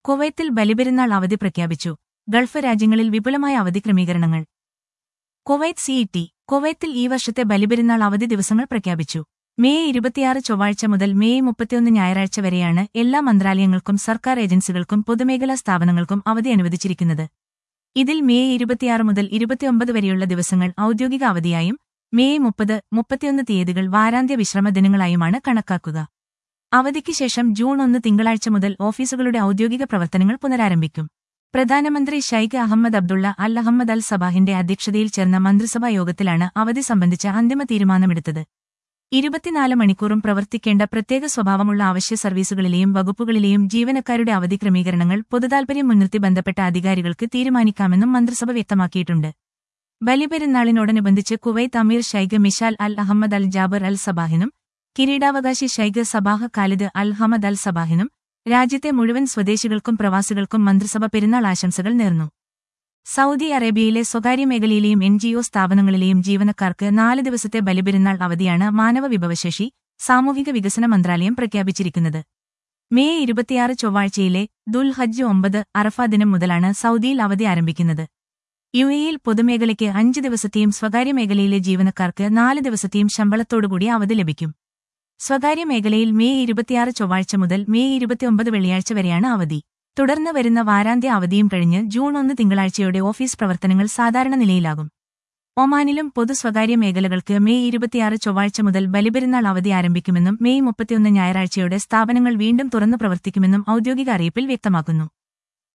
കുവൈത്തിൽ ബലിപെരുന്നാൾ അവധി പ്രഖ്യാപിച്ചു ഗൾഫ് രാജ്യങ്ങളിൽ വിപുലമായ അവധി ക്രമീകരണങ്ങൾ കുവൈത്ത് സിഇടി കുവൈത്തിൽ ഈ വർഷത്തെ ബലിപെരുന്നാൾ അവധി ദിവസങ്ങൾ പ്രഖ്യാപിച്ചു മെയ് ഇരുപത്തിയാറ് ചൊവ്വാഴ്ച മുതൽ മെയ് മുപ്പത്തിയൊന്ന് ഞായറാഴ്ച വരെയാണ് എല്ലാ മന്ത്രാലയങ്ങൾക്കും സർക്കാർ ഏജൻസികൾക്കും പൊതുമേഖലാ സ്ഥാപനങ്ങൾക്കും അവധി അനുവദിച്ചിരിക്കുന്നത് ഇതിൽ മെയ് ഇരുപത്തിയാറ് മുതൽ ഇരുപത്തിയൊമ്പത് വരെയുള്ള ദിവസങ്ങൾ ഔദ്യോഗിക അവധിയായും മെയ് മുപ്പത് മുപ്പത്തിയൊന്ന് തീയതികൾ വാരാന്ത്യ വിശ്രമ ദിനങ്ങളായുമാണ് കണക്കാക്കുക അവധിക്ക് ശേഷം ജൂൺ ഒന്ന് തിങ്കളാഴ്ച മുതൽ ഓഫീസുകളുടെ ഔദ്യോഗിക പ്രവർത്തനങ്ങൾ പുനരാരംഭിക്കും പ്രധാനമന്ത്രി ഷൈഖ് അഹമ്മദ് അബ്ദുള്ള അൽ അഹമ്മദ് അൽ സബാഹിന്റെ അധ്യക്ഷതയിൽ ചേർന്ന മന്ത്രിസഭാ യോഗത്തിലാണ് അവധി സംബന്ധിച്ച അന്തിമ തീരുമാനമെടുത്തത് ഇരുപത്തിനാല് മണിക്കൂറും പ്രവർത്തിക്കേണ്ട പ്രത്യേക സ്വഭാവമുള്ള അവശ്യ സർവീസുകളിലെയും വകുപ്പുകളിലെയും ജീവനക്കാരുടെ അവധി ക്രമീകരണങ്ങൾ പൊതുതാൽപര്യം മുൻനിർത്തി ബന്ധപ്പെട്ട അധികാരികൾക്ക് തീരുമാനിക്കാമെന്നും മന്ത്രിസഭ വ്യക്തമാക്കിയിട്ടുണ്ട് ബലിപെരുന്നാളിനോടനുബന്ധിച്ച് കുവൈത്ത് അമീർ Sheikh Mishal Al Ahmad Al Jaber Al സബാഹിനും കിരീടാവകാശി Sheikh Sabah Khalid Al Hamad Al സബാഹിനും രാജ്യത്തെ മുഴുവൻ സ്വദേശികൾക്കും പ്രവാസികൾക്കും മന്ത്രിസഭ പെരുന്നാൾ ആശംസകൾ നേർന്നു സൗദി അറേബ്യയിലെ സ്വകാര്യ മേഖലയിലെയും എൻജിഒ സ്ഥാപനങ്ങളിലെയും ജീവനക്കാർക്ക് നാല് ദിവസത്തെ ബലിപെരുന്നാൾ അവധിയാണ് മാനവ വിഭവശേഷി സാമൂഹിക വികസന മന്ത്രാലയം പ്രഖ്യാപിച്ചിരിക്കുന്നത് മെയ് ഇരുപത്തിയാറ് ചൊവ്വാഴ്ചയിലെ ദുൽ ഹജ്ജ് ഒമ്പത് അറഫ ദിനം മുതലാണ് സൗദിയിൽ അവധി ആരംഭിക്കുന്നത് യു എയിൽ പൊതുമേഖലയ്ക്ക് അഞ്ച് ദിവസത്തെയും സ്വകാര്യ മേഖലയിലെ ജീവനക്കാർക്ക് നാല് ദിവസത്തെയും ശമ്പളത്തോടുകൂടി അവധി ലഭിക്കും സ്വകാര്യ മേഖലയിൽ മെയ് ഇരുപത്തിയാറ് ചൊവ്വാഴ്ച മുതൽ മെയ് ഇരുപത്തിയൊമ്പത് വെള്ളിയാഴ്ച വരെയാണ് അവധി തുടർന്ന് വരുന്ന വാരാന്ത്യ അവധിയും കഴിഞ്ഞ് ജൂൺ ഒന്ന് തിങ്കളാഴ്ചയോടെ ഓഫീസ് പ്രവർത്തനങ്ങൾ സാധാരണ നിലയിലാകും ഒമാനിലും പൊതു സ്വകാര്യ മേഖലകൾക്ക് മെയ് ഇരുപത്തിയാറ് ചൊവ്വാഴ്ച മുതൽ ബലിപെരുന്നാൾ അവധി ആരംഭിക്കുമെന്നും മെയ് മുപ്പത്തിയൊന്ന് ഞായറാഴ്ചയോടെ സ്ഥാപനങ്ങൾ വീണ്ടും തുറന്നു പ്രവർത്തിക്കുമെന്നും ഔദ്യോഗിക അറിയിപ്പിൽ വ്യക്തമാക്കുന്നു